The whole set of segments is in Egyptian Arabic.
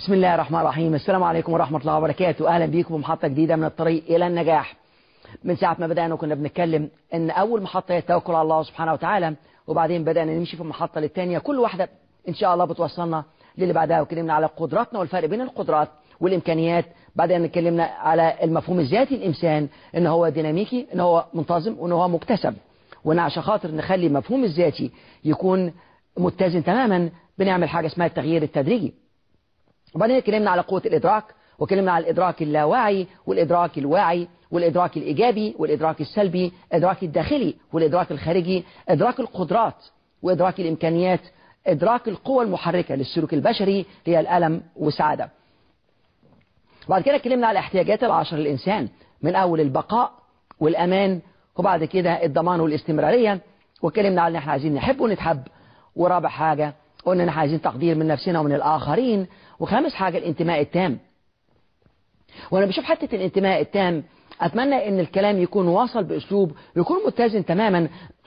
بسم الله الرحمن الرحيم السلام عليكم ورحمة الله وبركاته أهلا بيكم بمحطة جديدة من الطريق إلى النجاح من ساعة ما بدأنا كنا بنتكلم أن أول محطة هي التوكل على الله سبحانه وتعالى وبعدين بدأنا نمشي في المحطة للتانية كل واحدة إن شاء الله بتوصلنا للي بعدها وكلمنا على قدراتنا والفرق بين القدرات والإمكانيات بعدين اتكلمنا على المفهوم الذاتي الإنسان إن هو ديناميكي إن هو منتظم وإن هو مكتسب وإن عشان خاطر نخلي المفهوم الذاتي يكون متزن تماما بنعمل حاجة اسمها التغيير التدريجي وبعدين اتكلمنا على قوة الإدراك وكلمنا على الإدراك اللاواعي والإدراك الواعي والإدراك الإيجابي والإدراك السلبي الإدراك الداخلي والإدراك الخارجي إدراك القدرات وإدراك الإمكانيات إدراك القوى المحركة للسلوك البشري هي الألم والسعادة بعد كده اتكلمنا على احتياجات العشر للإنسان من أول البقاء والأمان وبعد كده الضمان والاستمرارية واتكلمنا على ان احنا عايزين نحب ونتحب ورابع حاجة قلنا ان احنا عايزين تقدير من نفسنا ومن الآخرين وخامس حاجة الانتماء التام وانا بشوف حتة الانتماء التام اتمنى ان الكلام يكون واصل باسلوب يكون متزن تماما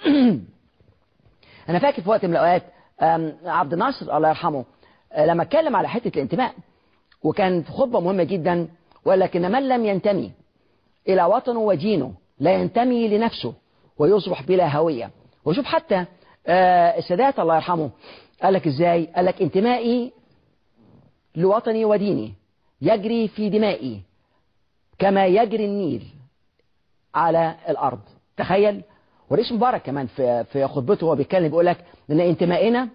انا فاكر في وقت من الاوقات عبد الناصر الله يرحمه لما اتكلم على حتة الانتماء وكان في خطبة مهمة جدا وقال لك ان من لم ينتمي الى وطنه ودينه لا ينتمي لنفسه ويصبح بلا هوية وشوف حتى السادات الله يرحمه قال لك ازاي قال لك انتمائي لوطني وديني يجري في دمائي كما يجري النيل على الأرض تخيل ورئيس مبارك كمان في في خطبته وهو بيتكلم بيقول لك ان انتمائنا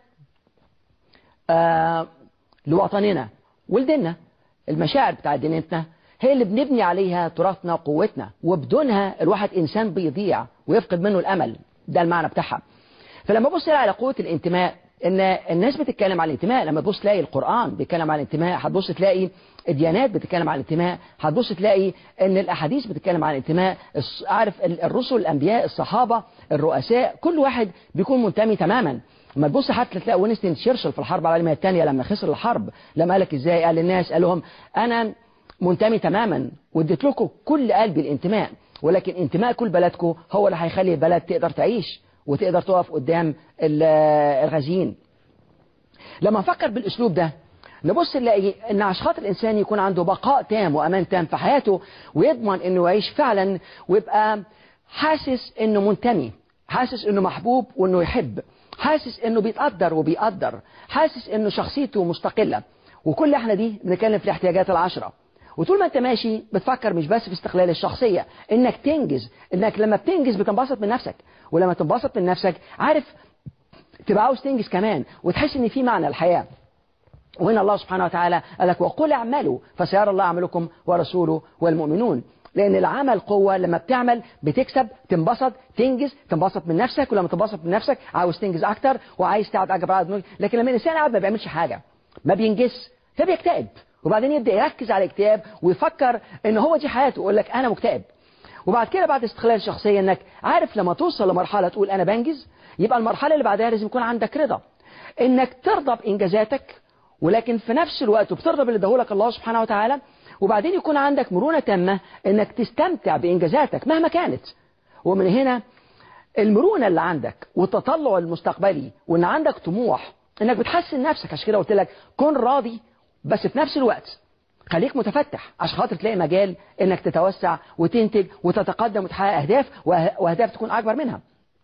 آه لوطننا ولديننا المشاعر بتاع دينتنا هي اللي بنبني عليها تراثنا وقوتنا وبدونها الواحد إنسان بيضيع ويفقد منه الأمل ده المعنى بتاعها فلما بص على قوة الانتماء ان الناس بتتكلم عن الانتماء لما تبص تلاقي القرآن بيتكلم عن الانتماء هتبص تلاقي الديانات بتتكلم عن الانتماء هتبص تلاقي ان الاحاديث بتتكلم عن الانتماء عارف الرسل الانبياء الصحابة الرؤساء كل واحد بيكون منتمي تماما لما تبص حتى تلاقي وينستون تشرشل في الحرب العالمية الثانية لما خسر الحرب لما قالك ازاي قال للناس قال لهم انا منتمي تماما واديت لكم كل قلبي الانتماء ولكن انتماء كل بلدكم هو اللي هيخلي البلد تقدر تعيش وتقدر تقف قدام الغازيين لما نفكر بالاسلوب ده نبص نلاقي ان عشان خاطر الانسان يكون عنده بقاء تام وامان تام في حياته ويضمن انه يعيش فعلا ويبقى حاسس انه منتمي حاسس انه محبوب وانه يحب حاسس انه بيتقدر وبيقدر حاسس انه شخصيته مستقلة وكل احنا دي بنتكلم في الاحتياجات العشرة وطول ما انت ماشي بتفكر مش بس في استقلال الشخصية انك تنجز انك لما بتنجز بتنبسط من نفسك ولما تنبسط من نفسك عارف تبقى عاوز تنجز كمان وتحس ان في معنى الحياة وهنا الله سبحانه وتعالى قال لك وقل اعملوا فسيرى الله عملكم ورسوله والمؤمنون لان العمل قوة لما بتعمل بتكسب تنبسط تنجز تنبسط من نفسك ولما تنبسط من نفسك عاوز تنجز اكتر وعايز تقعد اجر بعض لكن لما الانسان قاعد ما بيعملش حاجة ما بينجز فبيكتئب وبعدين يبدأ يركز على الاكتئاب ويفكر ان هو دي حياته يقول لك انا مكتئب وبعد كده بعد استقلال الشخصية انك عارف لما توصل لمرحلة تقول انا بنجز يبقى المرحلة اللي بعدها لازم يكون عندك رضا انك ترضى بانجازاتك ولكن في نفس الوقت بترضى باللي اداهولك الله سبحانه وتعالى وبعدين يكون عندك مرونة تامة انك تستمتع بانجازاتك مهما كانت ومن هنا المرونة اللي عندك والتطلع المستقبلي وان عندك طموح انك بتحسن نفسك عشان كده قلت لك كن راضي بس في نفس الوقت خليك متفتح عشان خاطر تلاقي مجال انك تتوسع وتنتج وتتقدم وتحقق اهداف واهداف تكون اكبر منها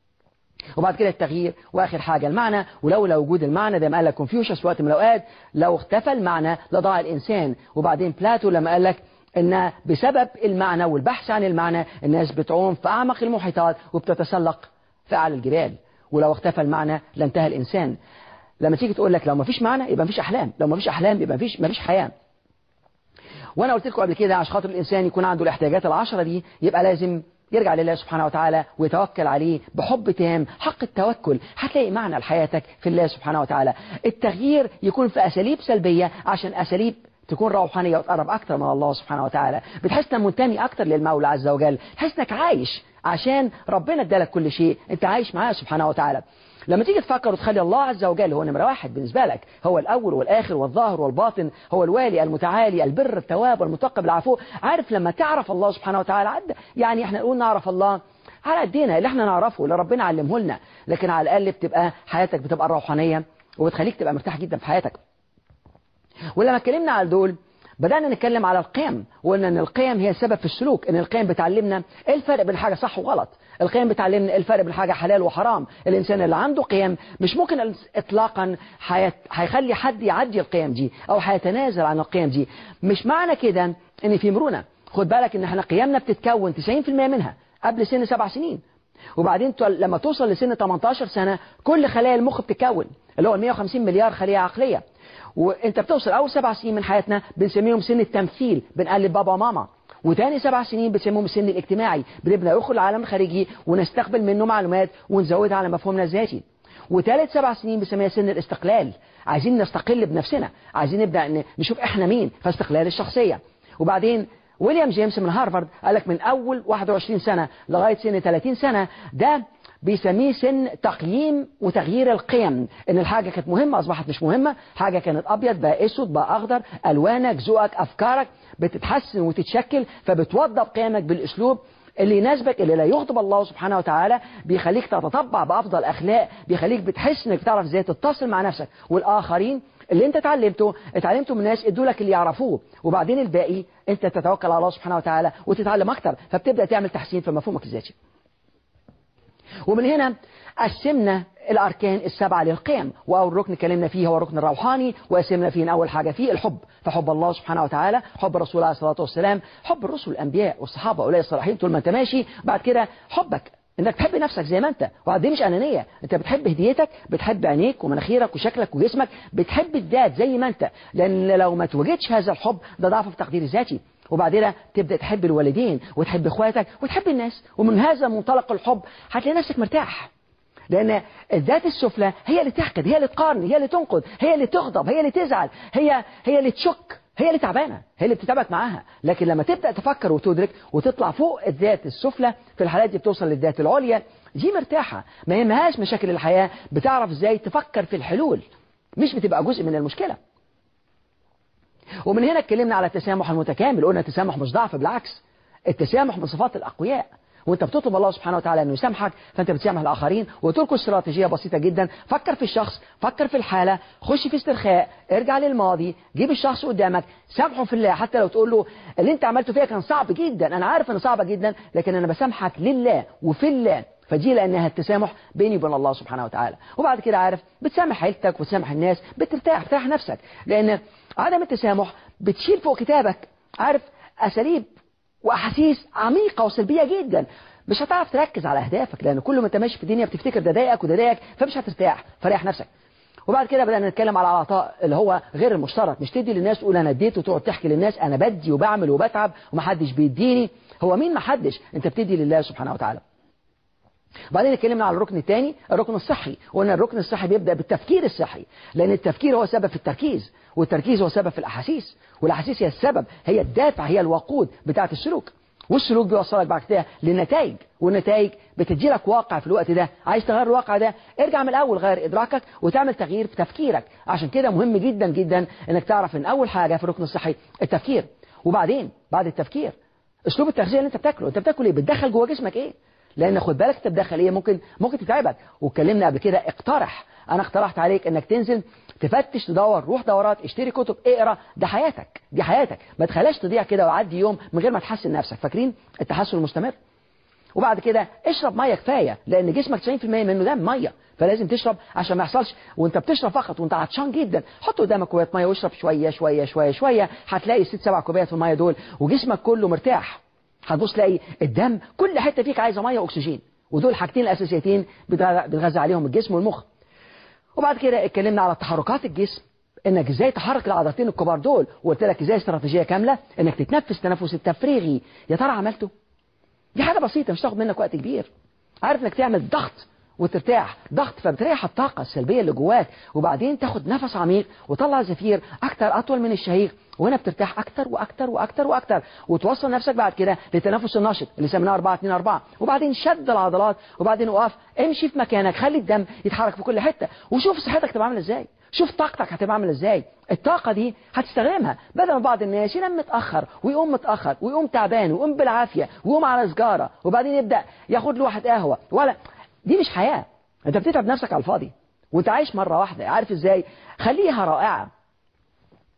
وبعد كده التغيير واخر حاجة المعنى ولولا وجود المعنى زي ما قال لك كونفيوشس في وقت من الاوقات لو اختفى المعنى لضاع الانسان وبعدين بلاتو لما قال لك ان بسبب المعنى والبحث عن المعنى الناس بتعوم في اعمق المحيطات وبتتسلق في اعلى الجبال ولو اختفى المعنى لانتهى الانسان لما تيجي تقول لك لو ما فيش معنى يبقى ما فيش احلام لو ما فيش احلام يبقى ما فيش ما فيش حياه وانا قلت لكم قبل كده عشان خاطر الانسان يكون عنده الاحتياجات العشرة دي يبقى لازم يرجع لله سبحانه وتعالى ويتوكل عليه بحب تام حق التوكل هتلاقي معنى لحياتك في الله سبحانه وتعالى التغيير يكون في أساليب سلبية عشان أساليب تكون روحانية وتقرب أكتر من الله سبحانه وتعالى بتحس انك منتمي أكتر للمولى عز وجل تحس انك عايش عشان ربنا ادالك كل شيء انت عايش معاه سبحانه وتعالى لما تيجي تفكر وتخلي الله عز وجل هو نمرة واحد بالنسبة لك هو الأول والآخر والظاهر والباطن هو الوالي المتعالي البر التواب والمتقب العفو عارف لما تعرف الله سبحانه وتعالى عد يعني احنا نقول نعرف الله على قدنا اللي احنا نعرفه اللي ربنا علمه لنا لكن على الأقل بتبقى حياتك بتبقى روحانية وبتخليك تبقى مرتاح جدا في حياتك ولما اتكلمنا على دول بدأنا نتكلم على القيم وقلنا ان القيم هي السبب في السلوك ان القيم بتعلمنا ايه الفرق بين حاجة صح وغلط القيم بتعلمنا ايه الفرق بين حاجة حلال وحرام الانسان اللي عنده قيم مش ممكن اطلاقا حيت... هيخلي حد يعدي القيم دي او هيتنازل عن القيم دي مش معنى كده ان في مرونة خد بالك ان احنا قيمنا بتتكون 90% منها قبل سن سبع سنين وبعدين لما توصل لسن 18 سنة كل خلايا المخ بتتكون اللي هو 150 مليار خلية عقلية وانت بتوصل اول سبع سنين من حياتنا بنسميهم سن التمثيل بنقلب بابا وماما وتاني سبع سنين بنسميهم السن الاجتماعي بنبدا ندخل العالم الخارجي ونستقبل منه معلومات ونزودها على مفهومنا الذاتي وثالث سبع سنين بنسميها سن الاستقلال عايزين نستقل بنفسنا عايزين نبدا نشوف احنا مين فاستقلال الشخصيه وبعدين ويليام جيمس من هارفارد قال لك من اول 21 سنه لغايه سن 30 سنه ده بيسميه سن تقييم وتغيير القيم ان الحاجة كانت مهمة اصبحت مش مهمة حاجة كانت ابيض بقى اسود بقى اخضر الوانك ذوقك افكارك بتتحسن وتتشكل فبتوضب قيمك بالاسلوب اللي يناسبك اللي لا يغضب الله سبحانه وتعالى بيخليك تتطبع بافضل اخلاق بيخليك بتحس انك تعرف ازاي تتصل مع نفسك والاخرين اللي انت اتعلمته اتعلمته من ناس ادوا لك اللي يعرفوه وبعدين الباقي انت تتوكل على الله سبحانه وتعالى وتتعلم اكتر فبتبدا تعمل تحسين في مفهومك الذاتي ومن هنا قسمنا الأركان السبعة للقيم وأول ركن اتكلمنا فيه هو الركن الروحاني وقسمنا فيه أول حاجة فيه الحب فحب الله سبحانه وتعالى حب الرسول عليه الصلاة والسلام حب الرسل الأنبياء والصحابة أولئك الصالحين طول ما أنت ماشي بعد كده حبك انك تحب نفسك زي ما انت وبعدين مش انانيه انت بتحب هديتك بتحب عينيك ومناخيرك وشكلك وجسمك بتحب الذات زي ما انت لان لو ما توجدش هذا الحب ده ضعف في تقدير الذاتي وبعدين تبدأ تحب الوالدين وتحب اخواتك وتحب الناس ومن هذا منطلق الحب هتلاقي نفسك مرتاح لأن الذات السفلى هي اللي تحقد هي اللي تقارن هي اللي تنقد هي اللي تغضب هي اللي تزعل هي هي اللي تشك هي اللي تعبانة هي اللي بتتعبك معاها لكن لما تبدأ تفكر وتدرك وتطلع فوق الذات السفلى في الحالات دي بتوصل للذات العليا دي مرتاحة ما يهمهاش مشاكل الحياة بتعرف ازاي تفكر في الحلول مش بتبقى جزء من المشكلة ومن هنا اتكلمنا على التسامح المتكامل قلنا التسامح مش ضعف بالعكس التسامح من صفات الأقوياء وانت بتطلب الله سبحانه وتعالى انه يسامحك فانت بتسامح الاخرين وتركوا استراتيجيه بسيطه جدا فكر في الشخص فكر في الحاله خش في استرخاء ارجع للماضي جيب الشخص قدامك سامحه في الله حتى لو تقول له اللي انت عملته فيها كان صعب جدا انا عارف انه صعبه جدا لكن انا بسامحك لله وفي الله فدي لانها التسامح بيني وبين الله سبحانه وتعالى وبعد كده عارف بتسامح عيلتك وتسامح الناس بترتاح بتريح نفسك لان عدم التسامح بتشيل فوق كتابك عارف أساليب وأحاسيس عميقة وسلبية جدا مش هتعرف تركز على أهدافك لأن كل ما أنت ماشي في الدنيا بتفتكر ده ضايقك وده ضايقك فمش هترتاح فريح نفسك وبعد كده بدأنا نتكلم على العطاء اللي هو غير المشترك مش تدي للناس تقول أنا اديت وتقعد تحكي للناس أنا بدي وبعمل وبتعب ومحدش بيديني هو مين محدش أنت بتدي لله سبحانه وتعالى بعدين اتكلمنا على الركن الثاني الركن الصحي وقلنا الركن الصحي بيبدأ بالتفكير الصحي لأن التفكير هو سبب في التركيز والتركيز هو سبب في الأحاسيس والأحاسيس هي السبب هي الدافع هي الوقود بتاعة السلوك والسلوك بيوصلك بعد كده لنتائج والنتائج بتدي لك واقع في الوقت ده عايز تغير الواقع ده ارجع من الأول غير إدراكك وتعمل تغيير في تفكيرك عشان كده مهم جدا جدا انك تعرف ان أول حاجة في الركن الصحي التفكير وبعدين بعد التفكير اسلوب التغذية اللي انت بتاكله انت بتاكل ايه بتدخل جوه جسمك ايه لان خد بالك انت بتدخل ايه ممكن ممكن تتعبك واتكلمنا قبل كده اقترح انا اقترحت عليك انك تنزل تفتش تدور روح دورات اشتري كتب اقرا ده حياتك دي حياتك ما تخليهاش تضيع كده وعدي يوم من غير ما تحسن نفسك فاكرين التحسن المستمر وبعد كده اشرب ميه كفايه لان جسمك 90% منه ده ميه فلازم تشرب عشان ما يحصلش وانت بتشرب فقط وانت عطشان جدا حط قدامك كوبايه ميه واشرب شويه شويه شويه شويه هتلاقي ست سبع كوبايات في الميه دول وجسمك كله مرتاح هتبص تلاقي الدم كل حته فيك عايزه ميه واكسجين ودول حاجتين الاساسيتين بتغذى عليهم الجسم والمخ وبعد كده اتكلمنا على تحركات الجسم انك ازاي تحرك العضلتين الكبار دول وقلت لك ازاي استراتيجيه كامله انك تتنفس تنفس التفريغي يا ترى عملته دي حاجه بسيطه مش تاخد منك وقت كبير عارف انك تعمل ضغط وترتاح ضغط فبتريح الطاقة السلبية اللي جواك وبعدين تاخد نفس عميق وطلع زفير أكتر أطول من الشهيق وهنا بترتاح أكتر وأكتر وأكتر وأكتر وتوصل نفسك بعد كده للتنفس النشط اللي سميناه 4 2 4 وبعدين شد العضلات وبعدين وقف امشي في مكانك خلي الدم يتحرك في كل حتة وشوف صحتك تبقى عامله ازاي شوف طاقتك هتبقى عامله ازاي الطاقة دي هتستخدمها بدل ما بعض الناس ينام متأخر ويقوم متأخر ويقوم تعبان ويقوم بالعافية ويقوم على سجارة وبعدين يبدأ ياخد له واحد قهوة ولا دي مش حياة انت بتتعب نفسك على الفاضي وانت عايش مرة واحدة عارف ازاي خليها رائعة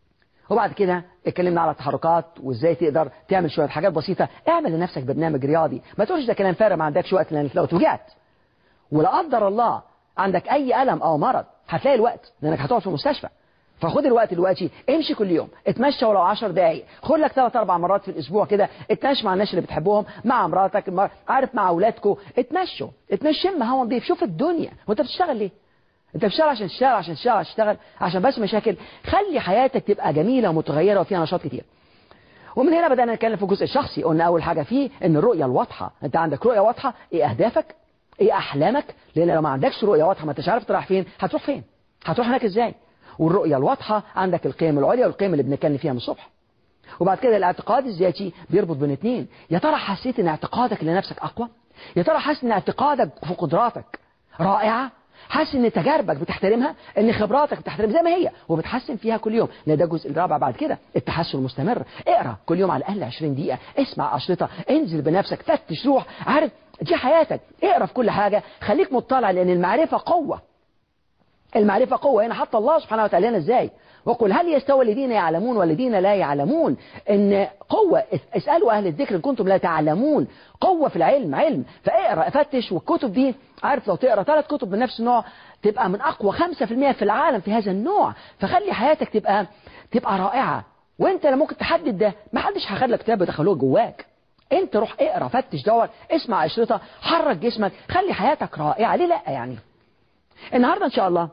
وبعد كده اتكلمنا على التحركات وازاي تقدر تعمل شويه حاجات بسيطه اعمل لنفسك برنامج رياضي ما تقولش ده كلام فارغ ما عندكش وقت لانك لو اتوجعت ولا قدر الله عندك اي الم او مرض هتلاقي الوقت لانك هتقعد في المستشفى فخد الوقت دلوقتي امشي كل يوم اتمشى ولو 10 دقائق خد لك ثلاث اربع مرات في الاسبوع كده اتمشى مع الناس اللي بتحبهم مع مراتك عارف مع اولادكم اتمشوا اتمشى شم هوا نضيف شوف الدنيا وانت بتشتغل ليه انت بتشتغل عشان تشتغل عشان تشتغل عشان تشتغل عشان بس مشاكل خلي حياتك تبقى جميلة ومتغيرة وفيها نشاط كتير ومن هنا بدأنا نتكلم في الجزء الشخصي قلنا أول حاجة فيه إن الرؤية الواضحة أنت عندك رؤية واضحة إيه أهدافك إيه أحلامك لأن لو ما عندكش رؤية واضحة ما أنتش عارف تروح فين هتروح فين هتروح هناك إزاي والرؤية الواضحة عندك القيم العليا والقيم اللي بنتكلم فيها من الصبح وبعد كده الاعتقاد الذاتي بيربط بين اثنين يا ترى حسيت ان اعتقادك لنفسك اقوى يا ترى حاسس ان اعتقادك في قدراتك رائعة حاسس ان تجاربك بتحترمها ان خبراتك بتحترمها زي ما هي وبتحسن فيها كل يوم لا ده الجزء الرابع بعد كده التحسن المستمر اقرا كل يوم على الاقل 20 دقيقه اسمع اشرطه انزل بنفسك فتش روح عارف دي حياتك اقرا في كل حاجه خليك مطلع لان المعرفه قوه المعرفة قوة هنا حتى الله سبحانه وتعالى لنا ازاي وقل هل يستوى الذين يعلمون والذين لا يعلمون ان قوة اسألوا أهل الذكر إن كنتم لا تعلمون قوة في العلم علم فاقرأ فتش والكتب دي عارف لو تقرأ ثلاث كتب من نفس النوع تبقى من أقوى 5% في العالم في هذا النوع فخلي حياتك تبقى تبقى رائعة وانت لما ممكن تحدد ده ما حدش هياخد لك كتاب يدخلوه جواك انت روح اقرا فتش دور اسمع اشرطه حرك جسمك خلي حياتك رائعه ليه لا يعني النهارده ان شاء الله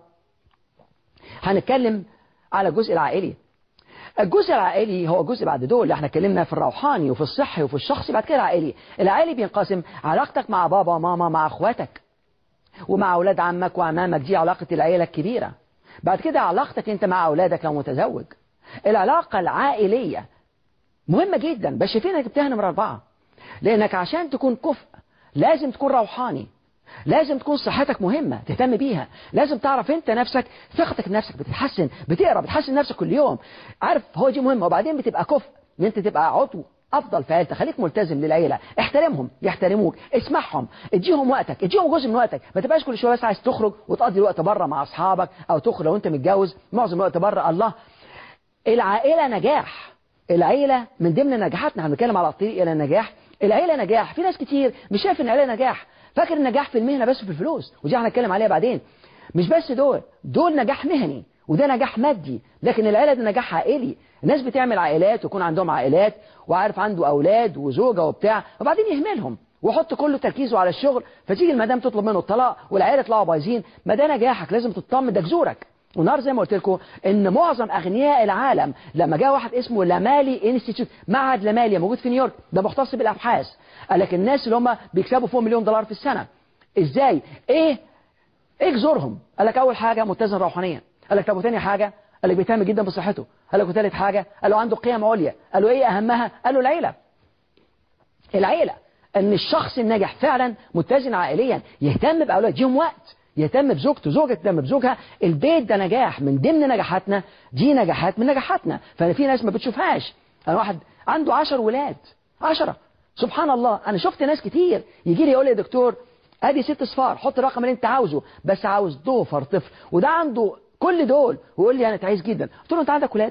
هنتكلم على الجزء العائلي الجزء العائلي هو جزء بعد دول احنا اتكلمنا في الروحاني وفي الصحي وفي الشخصي بعد كده العائلي العائلي بينقسم علاقتك مع بابا وماما مع اخواتك ومع اولاد عمك وعمامك دي علاقة العيلة الكبيرة بعد كده علاقتك انت مع اولادك لو متزوج العلاقة العائلية مهمة جدا بس شايفين جبتها نمرة أربعة لأنك عشان تكون كفء لازم تكون روحاني لازم تكون صحتك مهمة تهتم بيها لازم تعرف انت نفسك ثقتك نفسك بتتحسن بتقرا بتحسن نفسك كل يوم عارف هو دي مهمة وبعدين بتبقى كفء ان انت تبقى عضو افضل في عيلتك خليك ملتزم للعيله احترمهم يحترموك اسمعهم اديهم وقتك اديهم جزء من وقتك ما تبقاش كل شويه بس عايز تخرج وتقضي الوقت بره مع اصحابك او تخرج لو انت متجوز معظم الوقت بره الله العائله نجاح العيله من ضمن نجاحاتنا هنتكلم على الطريق الى النجاح العيله نجاح في ناس كتير مش شايف ان العيله نجاح فاكر النجاح في المهنة بس في الفلوس ودي هنتكلم عليها بعدين مش بس دول دول نجاح مهني وده نجاح مادي لكن العيلة ده نجاح عائلي الناس بتعمل عائلات ويكون عندهم عائلات وعارف عنده أولاد وزوجة وبتاع وبعدين يهملهم ويحط كل تركيزه على الشغل فتيجي المدام تطلب منه الطلاق والعيلة يطلعوا بايظين ما ده نجاحك لازم تطمن ده جزورك ونهار زي ما قلت لكم ان معظم اغنياء العالم لما جاء واحد اسمه لامالي انستيتيوت معهد لاماليا موجود في نيويورك ده مختص بالابحاث قال لك الناس اللي هم بيكسبوا فوق مليون دولار في السنه ازاي ايه ايه جذورهم قال لك اول حاجه متزن روحانيا قال لك طب وثاني حاجه قال لك بيهتم جدا بصحته قال لك وثالث حاجه قال له عنده قيم عليا قال له ايه اهمها قال له العيله العيله ان الشخص الناجح فعلا متزن عائليا يهتم باولاده يديهم وقت يهتم بزوجته زوجة تهتم بزوجها البيت ده نجاح من ضمن نجاحاتنا دي نجاحات من نجاحاتنا فانا في ناس ما بتشوفهاش انا واحد عنده عشر ولاد عشرة سبحان الله انا شفت ناس كتير يجي لي يقول لي يا دكتور ادي ست صفار حط الرقم اللي انت عاوزه بس عاوز ضوفر طفل وده عنده كل دول ويقول لي انا تعيس جدا قلت له انت عندك ولاد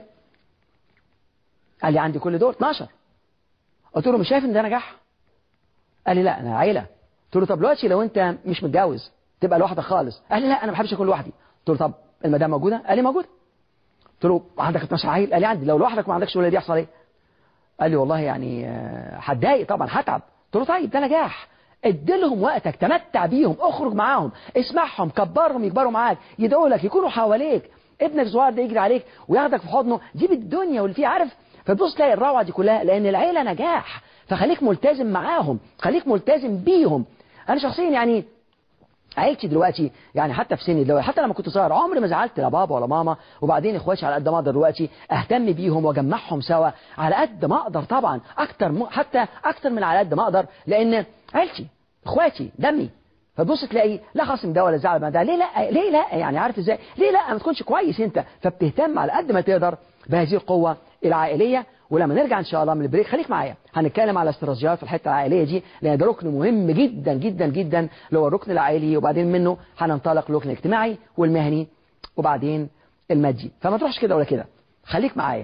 قال لي عندي كل دول 12 قلت له مش شايف ان ده نجاح قال لي لا انا عيله قلت له طب دلوقتي لو انت مش متجوز تبقى لوحدك خالص قال لي لا انا ما بحبش اكون لوحدي قلت له طب المدام موجوده قال لي موجوده قلت له عندك 12 عيل قال لي عندي لو لوحدك ما عندكش ولاد يحصل ايه قال لي والله يعني هتضايق طبعا هتعب قلت له طيب ده نجاح اديلهم وقتك تمتع بيهم اخرج معاهم اسمعهم كبرهم يكبروا معاك يدعوا لك يكونوا حواليك ابنك الصغير ده يجري عليك وياخدك في حضنه دي بالدنيا واللي فيه عارف فتبص تلاقي الروعه دي كلها لان العيله نجاح فخليك ملتزم معاهم خليك ملتزم بيهم انا شخصيا يعني عيلتي دلوقتي يعني حتى في سني دلوقتي حتى لما كنت صغير عمري ما زعلت لا بابا ولا ماما وبعدين اخواتي على قد ما اقدر دلوقتي اهتم بيهم واجمعهم سوا على قد ما اقدر طبعا اكتر م... حتى اكتر من على قد ما اقدر لان عيلتي اخواتي دمي فتبص تلاقي لا خصم ده ولا زعل ده ليه لا ليه لا يعني عارف ازاي ليه لا ما تكونش كويس انت فبتهتم على قد ما تقدر بهذه القوه العائليه ولما نرجع ان شاء الله من البريك خليك معايا هنتكلم على استراتيجيات في الحته العائليه دي لان ده ركن مهم جدا جدا جدا اللي هو الركن العائلي وبعدين منه هننطلق للركن الاجتماعي والمهني وبعدين المادي فما تروحش كده ولا كده خليك معايا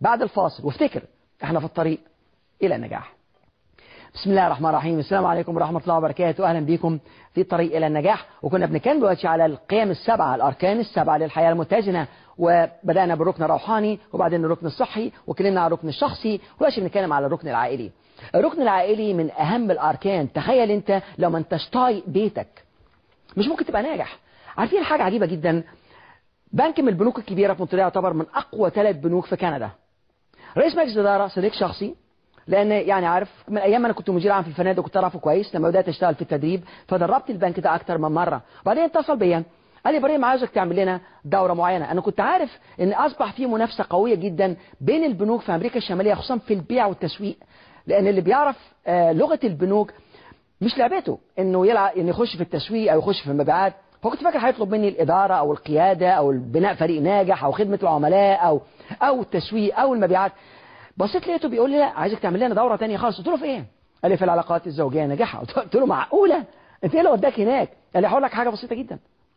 بعد الفاصل وافتكر احنا في الطريق الى النجاح بسم الله الرحمن الرحيم السلام عليكم ورحمة الله وبركاته أهلا بكم في الطريق إلى النجاح وكنا بنتكلم دلوقتي على القيم السبعة الأركان السبعة للحياة المتزنة وبدأنا بالركن الروحاني وبعدين الركن الصحي وكلمنا على الركن الشخصي ودلوقتي بنتكلم على الركن العائلي الركن العائلي من أهم الأركان تخيل أنت لو ما انتش طايق بيتك مش ممكن تبقى ناجح عارفين حاجة عجيبة جدا بنك من البنوك الكبيرة في مونتريال يعتبر من أقوى ثلاث بنوك في كندا رئيس مجلس الإدارة صديق شخصي لان يعني عارف من ايام ما انا كنت مدير عام في الفنادق كنت اعرفه كويس لما بدات اشتغل في التدريب فدربت البنك ده اكتر من مره بعدين اتصل بيا قال لي ابراهيم عايزك تعمل لنا دوره معينه انا كنت عارف ان اصبح في منافسه قويه جدا بين البنوك في امريكا الشماليه خصوصا في البيع والتسويق لان اللي بيعرف آه لغه البنوك مش لعبته انه يلعب انه يخش في التسويق او يخش في المبيعات فكنت فاكر هيطلب مني الاداره او القياده او بناء فريق ناجح او خدمه العملاء او او التسويق او المبيعات بصيت لقيته بيقول لي لا عايزك تعمل لنا دوره ثانيه خالص قلت له في ايه قال لي في العلاقات الزوجيه ناجحه قلت له معقوله انت ايه اللي وداك هناك قال لي هقول لك حاجه بسيطه جدا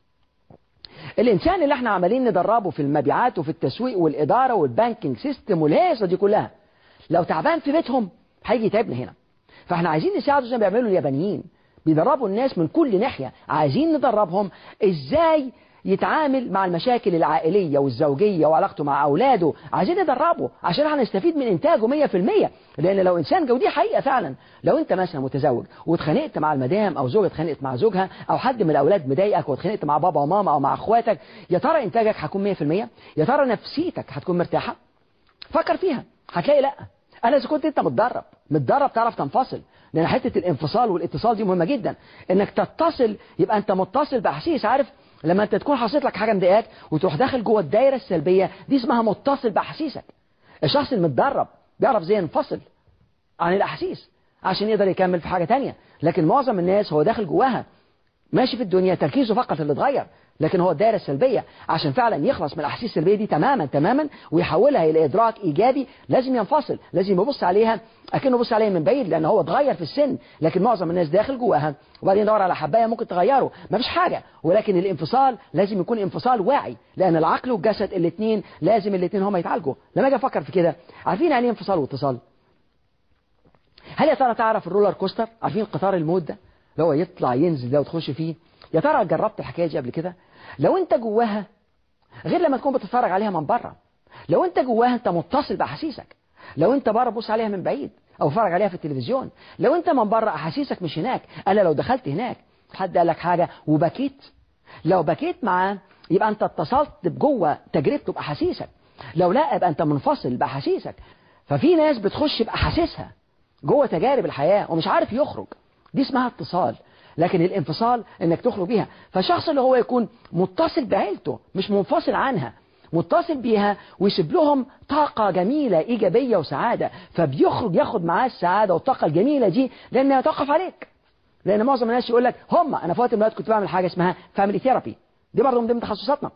الانسان اللي احنا عمالين ندربه في المبيعات وفي التسويق والاداره والبانكينج سيستم والهيصه دي كلها لو تعبان في بيتهم هيجي يتعبنا هنا فاحنا عايزين نساعده زي ما بيعملوا اليابانيين بيدربوا الناس من كل ناحيه عايزين ندربهم ازاي يتعامل مع المشاكل العائلية والزوجية وعلاقته مع أولاده عايزين ندربه عشان احنا نستفيد من إنتاجه 100% لأن لو إنسان جودي حقيقة فعلا لو أنت مثلا متزوج واتخانقت مع المدام أو زوجة اتخانقت مع زوجها أو حد من الأولاد مضايقك واتخانقت مع بابا وماما أو مع أخواتك يا ترى إنتاجك هيكون 100% يا ترى نفسيتك هتكون مرتاحة فكر فيها هتلاقي لا أنا إذا كنت أنت متدرب متدرب تعرف تنفصل لأن حتة الانفصال والاتصال دي مهمة جدا إنك تتصل يبقى أنت متصل بأحاسيس عارف لما انت تكون حصلت لك حاجه مضايقاك وتروح داخل جوه الدايره السلبيه دي اسمها متصل باحاسيسك الشخص المتدرب بيعرف ازاي ينفصل عن الاحاسيس عشان يقدر يكمل في حاجه تانية لكن معظم الناس هو داخل جواها ماشي في الدنيا تركيزه فقط اللي اتغير لكن هو الدائره السلبيه عشان فعلا يخلص من الاحاسيس السلبيه دي تماما تماما ويحولها الى ادراك ايجابي لازم ينفصل لازم يبص عليها اكنه بص عليها من بعيد لان هو اتغير في السن لكن معظم الناس داخل جواها وبعدين يدور على حبايه ممكن تغيره ما فيش حاجه ولكن الانفصال لازم يكون انفصال واعي لان العقل والجسد الاثنين لازم الاثنين هما يتعالجوا لما اجي افكر في كده عارفين يعني ايه انفصال واتصال هل يا ترى تعرف الرولر كوستر عارفين قطار الموت ده اللي هو يطلع ينزل ده وتخش فيه يا ترى جربت الحكايه دي قبل كده لو انت جواها غير لما تكون بتتفرج عليها من بره لو انت جواها انت متصل باحاسيسك لو انت بره بص عليها من بعيد او اتفرج عليها في التلفزيون لو انت من بره احاسيسك مش هناك الا لو دخلت هناك حد قال لك حاجه وبكيت لو بكيت معاه يبقى انت اتصلت بجوه تجربته باحاسيسك لو لا يبقى انت منفصل باحاسيسك ففي ناس بتخش باحاسيسها جوه تجارب الحياه ومش عارف يخرج دي اسمها اتصال لكن الانفصال انك تخرج بيها فالشخص اللي هو يكون متصل بعيلته مش منفصل عنها متصل بيها ويسيب لهم طاقة جميلة إيجابية وسعادة فبيخرج ياخد معاه السعادة والطاقة الجميلة دي لأنها توقف عليك لأن معظم الناس يقول لك هم أنا في وقت من الأوقات كنت بعمل حاجة اسمها فاميلي ثيرابي دي برضه من ضمن تخصصاتنا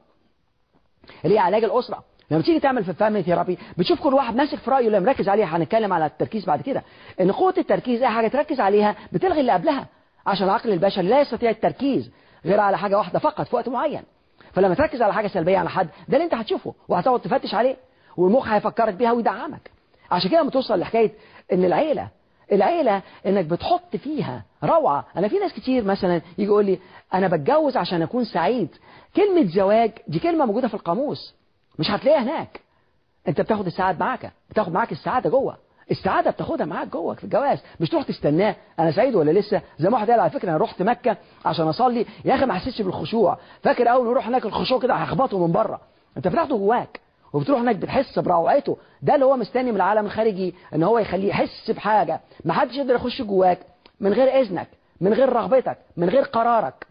اللي هي علاج الأسرة لما تيجي تعمل في الفاميلي ثيرابي بتشوف كل واحد ماسك في رايه اللي مركز عليها هنتكلم على التركيز بعد كده ان قوه التركيز اي حاجه تركز عليها بتلغي اللي قبلها عشان العقل البشري لا يستطيع التركيز غير على حاجه واحده فقط في وقت معين فلما تركز على حاجه سلبيه على حد ده اللي انت هتشوفه وهتقعد تفتش عليه والمخ هيفكرك بيها ويدعمك عشان كده لما توصل لحكايه ان العيله العيله انك بتحط فيها روعه انا في ناس كتير مثلا يجي يقول لي انا بتجوز عشان اكون سعيد كلمه زواج دي كلمه موجوده في القاموس مش هتلاقيها هناك انت بتاخد السعادة معاك بتاخد معاك السعادة جوه السعادة بتاخدها معاك جوه في الجواز مش تروح تستناه انا سعيد ولا لسه زي ما واحد قال على فكرة انا رحت مكة عشان اصلي يا اخي ما حسيتش بالخشوع فاكر اول ما نروح هناك الخشوع كده هيخبطه من بره انت بتاخده جواك وبتروح هناك بتحس بروعته ده اللي هو مستني من العالم الخارجي ان هو يخليه يحس بحاجة ما حدش يقدر يخش جواك من غير اذنك من غير رغبتك من غير قرارك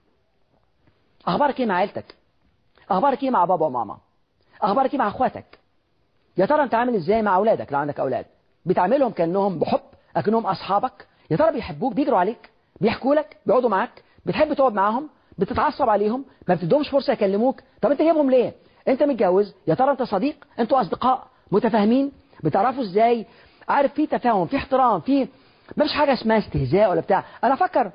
اخبارك ايه مع عيلتك اخبارك ايه مع بابا وماما اخبارك ايه مع اخواتك يا ترى انت عامل ازاي مع اولادك لو عندك اولاد بتعاملهم كانهم بحب اكنهم اصحابك يا ترى بيحبوك بيجروا عليك بيحكوا لك بيقعدوا معاك بتحب تقعد معاهم بتتعصب عليهم ما بتدهمش فرصه يكلموك طب انت جايبهم ليه انت متجوز يا ترى انت صديق انتوا اصدقاء متفاهمين بتعرفوا ازاي عارف في تفاهم في احترام في ما فيش حاجه اسمها استهزاء ولا بتاع انا افكر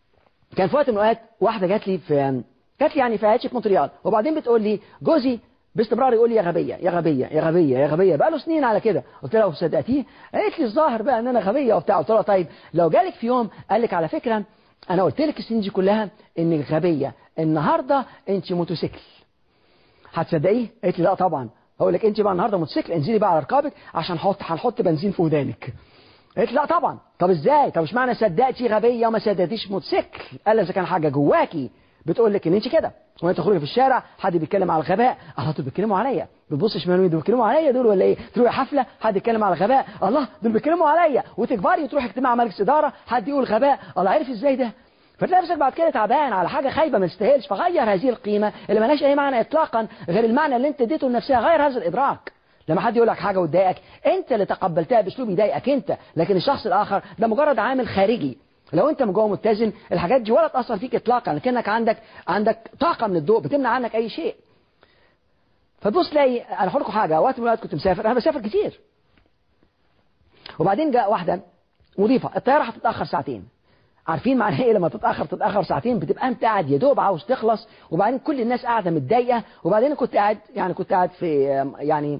كان في وقت من الاوقات واحده جات لي في جات لي يعني في عيادتي في مونتريال وبعدين بتقول لي جوزي باستمرار يقول لي يا غبية يا غبية يا غبية يا غبية بقى له سنين على كده قلت له صدقتيه قالت لي الظاهر بقى ان انا غبية وبتاع قلت له طيب لو جالك في يوم قال لك على فكرة انا قلت لك السنين دي كلها انك غبية النهاردة انت موتوسيكل هتصدقيه قالت لي لا طبعا اقول لك انت بقى النهارده موتوسيكل انزلي بقى على ركابك عشان نحط هنحط بنزين في ودانك قالت لا طبعا طب ازاي طب اشمعنى صدقتي غبيه وما صدقتيش موتوسيكل قال اذا كان حاجه جواكي بتقول لك ان انت كده وانت تخرجي في الشارع حد بيتكلم على الغباء الله دول بيتكلموا عليا بتبص شمال ويمين دول بيتكلموا عليا دول ولا ايه تروحي حفله حد يتكلم على الغباء الله دول بيتكلموا عليا وتكبري وتروحي اجتماع مجلس اداره حد يقول غباء الله عارف ازاي ده فتلاقي نفسك بعد كده تعبان على حاجه خايبه ما تستاهلش فغير هذه القيمه اللي مالهاش اي معنى اطلاقا غير المعنى اللي انت اديته لنفسها غير هذا الادراك لما حد يقول لك حاجه وتضايقك انت اللي تقبلتها باسلوب يضايقك انت لكن الشخص الاخر ده مجرد عامل خارجي لو انت من جوه متزن الحاجات دي ولا تاثر فيك اطلاقا لكنك عندك عندك طاقه من الضوء بتمنع عنك اي شيء فتبص تلاقي انا هقول لكم حاجه وقت من الوقت كنت مسافر انا بسافر كتير وبعدين جاء واحده مضيفه الطياره هتتاخر ساعتين عارفين معنى ايه لما تتاخر تتاخر ساعتين بتبقى انت قاعد يا دوب عاوز تخلص وبعدين كل الناس قاعده متضايقه وبعدين كنت قاعد يعني كنت قاعد في يعني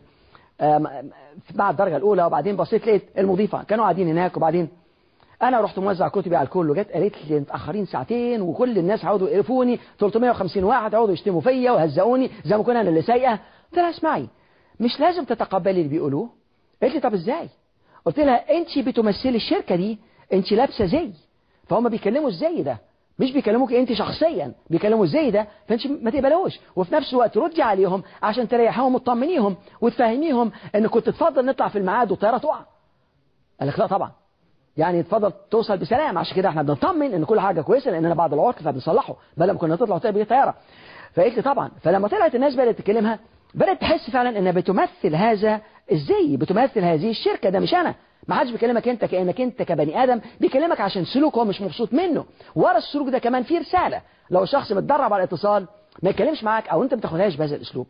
مع الدرجه الاولى وبعدين بصيت لقيت المضيفه كانوا قاعدين هناك وبعدين انا رحت موزع كتبي على الكل وجت قالت لي متاخرين ساعتين وكل الناس عاودوا يقرفوني 350 واحد عاودوا يشتموا فيا وهزقوني زي ما كنا انا اللي سايقه قلت لها اسمعي مش لازم تتقبلي اللي بيقولوه قالت لي طب ازاي قلت لها انت بتمثلي الشركه دي انت لابسه زي فهم بيكلموا الزي ده مش بيكلموك انت شخصيا بيكلموا الزي ده فانت ما تقبلوش وفي نفس الوقت ردي عليهم عشان تريحيهم وتطمنيهم وتفهميهم ان كنت تفضل نطلع في الميعاد والطياره تقع قال لك لا طبعا يعني تفضل توصل بسلام عشان كده احنا بنطمن ان كل حاجه كويسه لاننا بعد العطل فبنصلحه بدل ما كنا نطلع وتقبل الطياره فقلت لي طبعا فلما طلعت الناس بدات تكلمها بدات تحس فعلا انها بتمثل هذا الزي بتمثل هذه الشركه ده مش انا ما حدش بيكلمك انت كانك انت كبني ادم بيكلمك عشان سلوك هو مش مبسوط منه ورا السلوك ده كمان فيه رساله لو الشخص متدرب على الاتصال ما يتكلمش معاك او انت ما تاخدهاش بهذا الاسلوب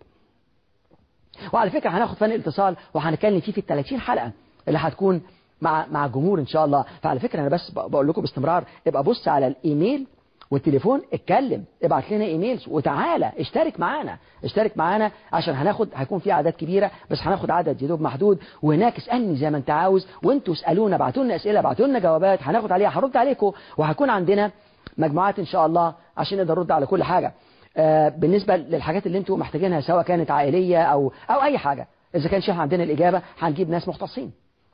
وعلى فكره هناخد فن الاتصال وهنتكلم فيه في ال 30 حلقه اللي هتكون مع مع الجمهور ان شاء الله فعلى فكره انا بس بقول لكم باستمرار ابقى بص على الايميل والتليفون اتكلم ابعت لنا ايميلز وتعالى اشترك معانا اشترك معانا عشان هناخد هيكون في اعداد كبيره بس هناخد عدد يدوب محدود وهناك اسالني زي ما انت عاوز وانتوا اسالونا ابعتوا لنا اسئله ابعتوا لنا جوابات هناخد عليها هرد عليكم وهيكون عندنا مجموعات ان شاء الله عشان نقدر نرد على كل حاجه آه بالنسبه للحاجات اللي انتوا محتاجينها سواء كانت عائليه او او اي حاجه اذا كان شيخ عندنا الاجابه هنجيب ناس مختصين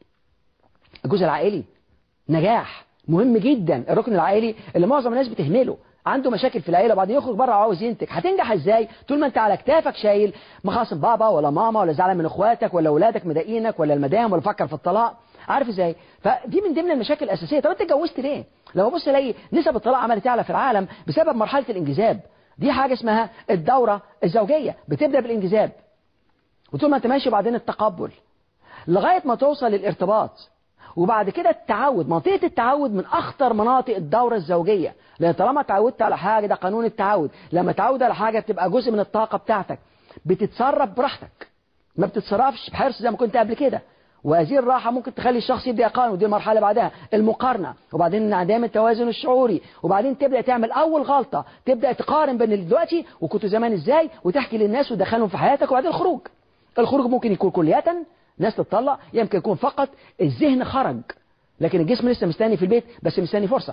الجزء العائلي نجاح مهم جدا الركن العائلي اللي معظم الناس بتهمله عنده مشاكل في العيله وبعدين يخرج بره وعاوز ينتج هتنجح ازاي طول ما انت على كتافك شايل مخاصم بابا ولا ماما ولا زعلان من اخواتك ولا اولادك مضايقينك ولا المدام ولا فكر في الطلاق عارف ازاي فدي من ضمن المشاكل الاساسيه طب انت اتجوزت ليه لما بص الاقي نسب الطلاق عماله تعلى في العالم بسبب مرحله الانجذاب دي حاجه اسمها الدوره الزوجيه بتبدا بالانجذاب وطول ما انت ماشي وبعدين التقبل لغايه ما توصل للارتباط وبعد كده التعود منطقة التعود من أخطر مناطق الدورة الزوجية لأن طالما تعودت على حاجة ده قانون التعود لما تعود على حاجة بتبقى جزء من الطاقة بتاعتك بتتصرف براحتك ما بتتصرفش بحرص زي ما كنت قبل كده وهذه الراحة ممكن تخلي الشخص يبدأ يقارن ودي المرحلة اللي بعدها المقارنة وبعدين انعدام التوازن الشعوري وبعدين تبدأ تعمل أول غلطة تبدأ تقارن بين دلوقتي وكنت زمان إزاي وتحكي للناس وتدخلهم في حياتك وبعدين الخروج الخروج ممكن يكون كلية ناس تتطلق يمكن يكون فقط الذهن خرج لكن الجسم لسه مستني في البيت بس مستني فرصة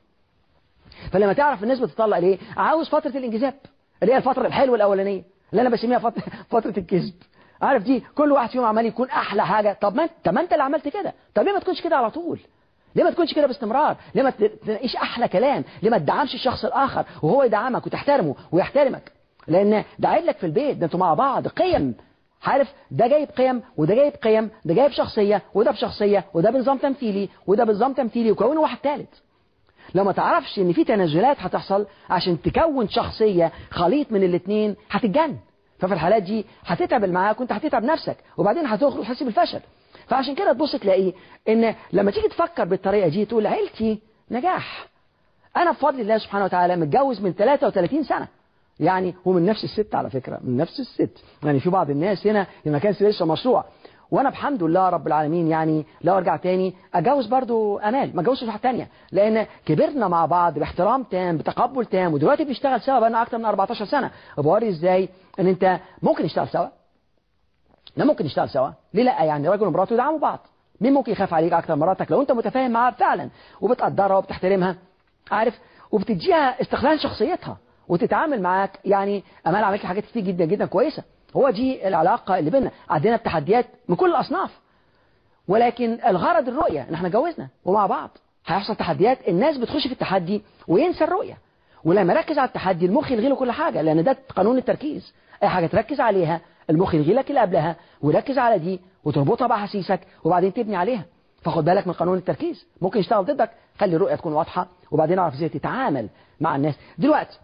فلما تعرف الناس بتطلق ليه عاوز فترة الانجذاب اللي هي الفترة الحلوة الأولانية اللي أنا بسميها فترة, فترة الكذب عارف دي كل واحد فيهم عمال يكون أحلى حاجة طب ما طب ما أنت اللي عملت كده طب ليه ما تكونش كده على طول ليه ما تكونش كده باستمرار ليه ما تلاقيش أحلى كلام ليه ما تدعمش الشخص الآخر وهو يدعمك وتحترمه ويحترمك لأن ده قاعد لك في البيت ده انتوا مع بعض قيم عارف ده جايب قيم وده جايب قيم ده جايب شخصية وده بشخصية وده بنظام تمثيلي وده بنظام تمثيلي وكونه واحد ثالث لو ما تعرفش ان في تنازلات هتحصل عشان تكون شخصية خليط من الاثنين هتتجن ففي الحالات دي هتتعب اللي معاك وانت هتتعب نفسك وبعدين هتخرج تحس بالفشل فعشان كده تبص تلاقي ان لما تيجي تفكر بالطريقة دي تقول عيلتي نجاح انا بفضل الله سبحانه وتعالى متجوز من 33 سنة يعني هو من نفس الست على فكرة من نفس الست يعني في بعض الناس هنا ما كانش لسه مشروع وانا بحمد لله رب العالمين يعني لو ارجع تاني اتجوز برضو امال ما اتجوزش واحده تانية لان كبرنا مع بعض باحترام تام بتقبل تام ودلوقتي بنشتغل سوا بقالنا اكتر من 14 سنه وبوري ازاي ان انت ممكن نشتغل سوا لا ممكن نشتغل سوا ليه لا يعني راجل ومراته يدعموا بعض مين ممكن يخاف عليك اكتر من مراتك لو انت متفاهم معاها فعلا وبتقدرها وبتحترمها عارف وبتديها استغلال شخصيتها وتتعامل معاك يعني امال عملت لي حاجات كتير جدا جدا كويسه هو دي العلاقه اللي بيننا عندنا التحديات من كل الاصناف ولكن الغرض الرؤيه ان احنا اتجوزنا ومع بعض هيحصل تحديات الناس بتخش في التحدي وينسى الرؤيه ولما يركز على التحدي المخ يلغي له كل حاجه لان ده قانون التركيز اي حاجه تركز عليها المخ يلغي لك اللي قبلها ويركز على دي وتربطها باحاسيسك وبعدين تبني عليها فخد بالك من قانون التركيز ممكن يشتغل ضدك خلي الرؤيه تكون واضحه وبعدين اعرف ازاي تتعامل مع الناس دلوقتي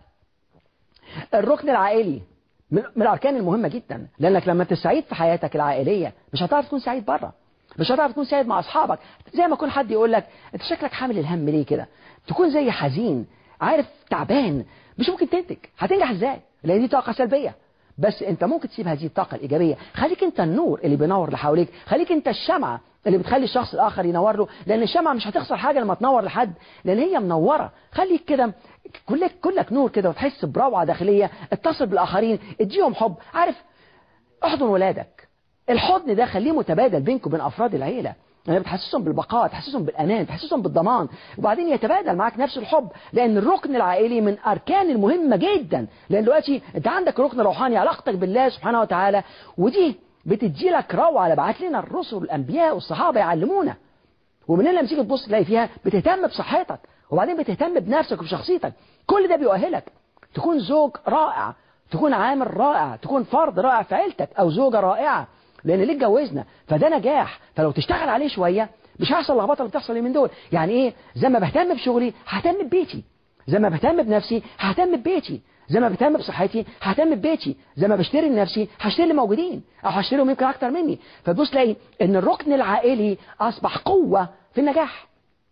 الركن العائلي من من الاركان المهمه جدا لانك لما انت سعيد في حياتك العائليه مش هتعرف تكون سعيد بره مش هتعرف تكون سعيد مع اصحابك زي ما يكون حد يقول لك انت شكلك حامل الهم ليه كده تكون زي حزين عارف تعبان مش ممكن تنتج هتنجح ازاي لان دي طاقه سلبيه بس انت ممكن تسيب هذه الطاقه الايجابيه خليك انت النور اللي بينور اللي حواليك خليك انت الشمعه اللي بتخلي الشخص الاخر ينور له لان الشمعه مش هتخسر حاجه لما تنور لحد لان هي منوره خليك كده كلك كلك نور كده وتحس بروعه داخليه اتصل بالاخرين اديهم حب عارف احضن ولادك الحضن ده خليه متبادل بينك وبين افراد العيله يعني بتحسسهم بالبقاء تحسسهم بالامان تحسسهم بالضمان وبعدين يتبادل معاك نفس الحب لان الركن العائلي من اركان المهمه جدا لان دلوقتي انت عندك ركن روحاني علاقتك بالله سبحانه وتعالى ودي بتدي لك روعه بعت لنا الرسل والانبياء والصحابه يعلمونا ومن هنا لما تيجي تبص تلاقي فيها بتهتم بصحتك وبعدين بتهتم بنفسك وبشخصيتك كل ده بيؤهلك تكون زوج رائع تكون عامل رائع تكون فرد رائع في عيلتك او زوجه رائعه لان ليه اتجوزنا فده نجاح فلو تشتغل عليه شويه مش هيحصل اللخبطه اللي بتحصل من دول يعني ايه زي ما بهتم بشغلي ههتم ببيتي زي ما بهتم بنفسي ههتم ببيتي زي ما بهتم بصحتي ههتم ببيتي زي ما بشتري لنفسي هشتري اللي موجودين او هشتريهم يمكن اكتر مني فتبص تلاقي ان الركن العائلي اصبح قوه في النجاح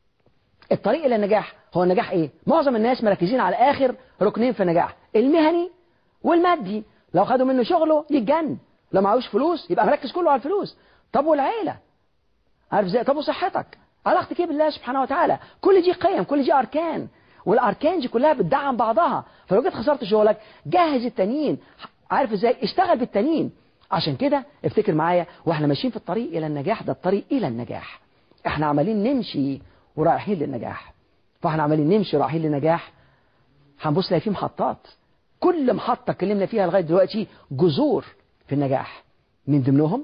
الطريق الى النجاح هو النجاح ايه معظم الناس مركزين على اخر ركنين في النجاح المهني والمادي لو خدوا منه شغله يتجن لو معهوش فلوس يبقى مركز كله على الفلوس طب والعيله عارف ازاي طب وصحتك علاقتك ايه بالله سبحانه وتعالى كل دي قيم كل دي اركان والاركان دي كلها بتدعم بعضها فلو جيت خسرت شغلك جهز التانيين عارف ازاي اشتغل بالتانيين عشان كده افتكر معايا واحنا ماشيين في الطريق الى النجاح ده الطريق الى النجاح احنا عمالين نمشي ورايحين للنجاح فاحنا عمالين نمشي رايحين للنجاح هنبص نلاقي في محطات كل محطة اتكلمنا فيها لغاية دلوقتي جذور في النجاح من ضمنهم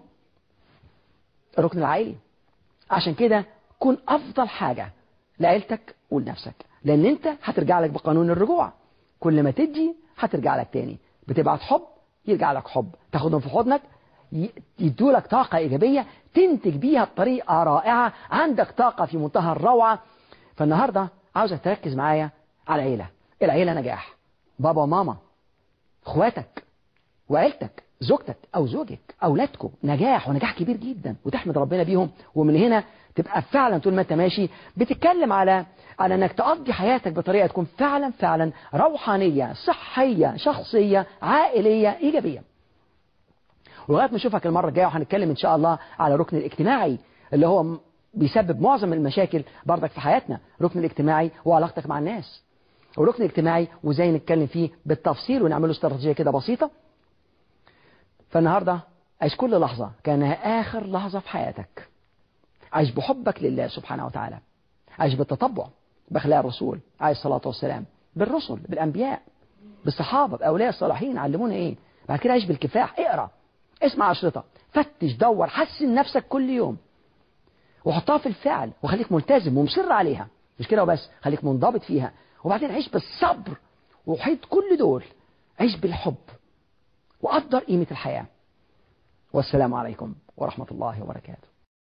الركن العائلي عشان كده كن أفضل حاجة لعيلتك ولنفسك لأن أنت هترجع لك بقانون الرجوع كل ما تدي هترجع لك تاني بتبعت حب يرجع لك حب تاخدهم في حضنك يدوا لك طاقة إيجابية تنتج بيها بطريقة رائعة عندك طاقة في منتهى الروعة فالنهاردة عاوزك تركز معايا على العيلة العيلة نجاح بابا وماما اخواتك وعيلتك زوجتك او زوجك اولادكم نجاح ونجاح كبير جدا وتحمد ربنا بيهم ومن هنا تبقى فعلا طول ما انت ماشي بتتكلم على على انك تقضي حياتك بطريقه تكون فعلا فعلا روحانيه صحيه شخصيه عائليه ايجابيه ولغايه ما اشوفك المره الجايه وهنتكلم ان شاء الله على الركن الاجتماعي اللي هو بيسبب معظم المشاكل برضك في حياتنا الركن الاجتماعي وعلاقتك مع الناس والركن الاجتماعي وازاي نتكلم فيه بالتفصيل ونعمله استراتيجيه كده بسيطه فالنهارده عيش كل لحظه كانها اخر لحظه في حياتك عيش بحبك لله سبحانه وتعالى عيش بالتطبع باخلاق الرسول عليه الصلاه والسلام بالرسل بالانبياء بالصحابه باولياء الصالحين علمونا ايه بعد كده عيش بالكفاح اقرا اسمع اشرطه فتش دور حسن نفسك كل يوم وحطها في الفعل وخليك ملتزم ومصر عليها مش كده وبس خليك منضبط فيها وبعدين عيش بالصبر وحيد كل دول عيش بالحب وقدر قيمة الحياة والسلام عليكم ورحمة الله وبركاته